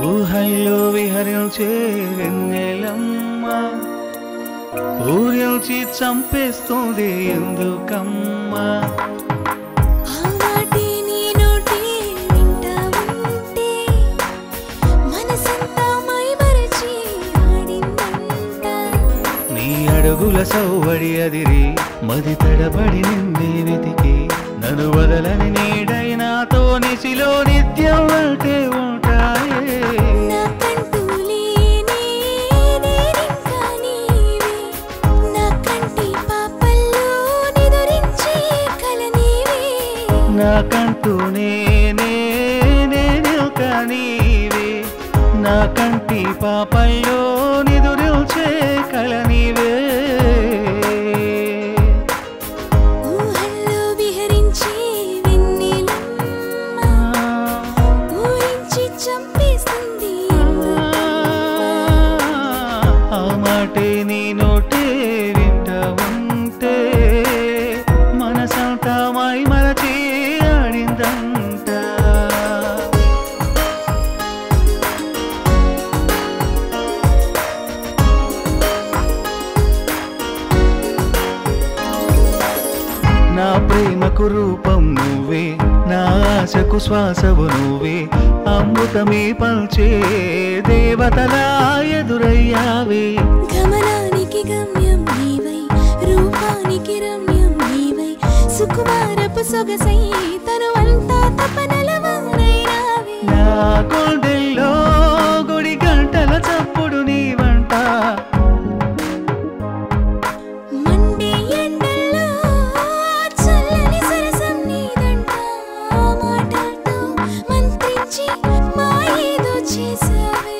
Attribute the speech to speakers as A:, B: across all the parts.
A: ఊహల్లో విహరించే వెన్నెలమ్మ ఊరించి చంపేస్తుంది ఎందుకమ్మా
B: ఆ మాటే నీ నోటే వింటా ఉంటే మనసంతా మైమరచి ఆడిందంట
A: నీ అడుగుల సౌవడి అదిరి మది తడబడి నిన్నే వెతికి నన్ను వదలని నీడై నాతో నిశిలో నిత్యం అంటే ఉంటాయే
B: నాకంటూ లేనే నేనింకా నీవే నా కంటి పాపల్లో నిదురించే కల నీవే
A: నాకంటూ నేనే నేనొక నీవే నా కంటి పాపల్లో నిదురిల్చే కళ నీవే
B: ఊహల్లో విహరించే వెన్నెలమ్మ ఊరించి చంపేస్తుంది
A: ఆ మాటే నీ నోటే వింట ఉంటే మనసంతా మై మరచి ఆడిందంట నా ప్రేమకు రూపం నువ్వే నా ఆశకు శ్వాసవు నువ్వే అమృతమే పంచే దేవతలా ఎదురయ్యావే
B: గమనానికి గమ్యం నీవై రూపానికి రమ్యం నీవై సుకుమారపు సొగసై తను అంతా తపనల వారైనావే
A: నా గుండెల్లో గుడి గంటల చప్పుడు నీ వంట
B: మండే ఎండల్లో చల్లని సరసం నీదంట ఆ మాటలతో మంత్రించి మా ఏదో చేసావే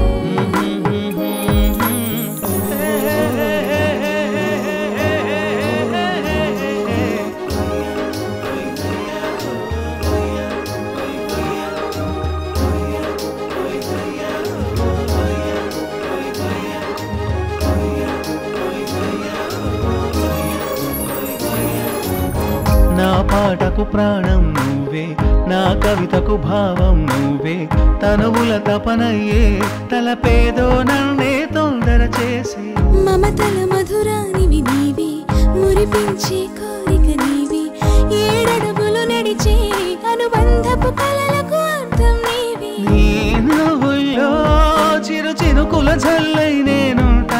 A: నా పాటకు ప్రాణం నువ్వే నా కవితకు భావం నువ్వే తనువుల తపనయ్యే తలపేదో నన్నే తొందర చేసే
B: మమతల మధురానివి నీవే మురిపించే కోరిక నీవే ఏడడుగులు నడిచే అనుబంధపు కలలకు అర్థం నీవే
A: నీ నువ్వుల్లో చిరు చినుకుల జల్లై నేనుంటా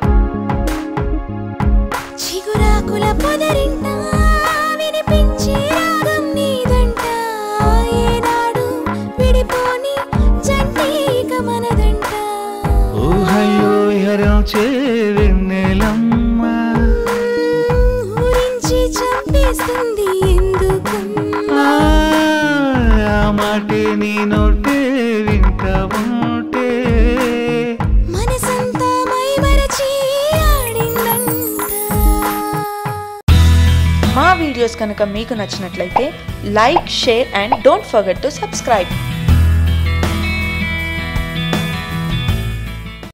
B: చిగురాకుల పొదరింట వినిపించే రాగం నీదంట ఏనాడు విడిపోని జంటీక మనదంట
A: ఊహల్లో విహరించే వెన్నెలమ్మ
B: ఊరించి చంపేస్తుంది ఎందుకమ్మా
A: ఆ, ఆ మాటే నీ నోటే వింట ఉంటే
B: మనసంతా మైమరచి ఆడిందంట
C: మా వీడియోస్ కనుక మీకు నచ్చినట్లయితే like share and don't forget to subscribe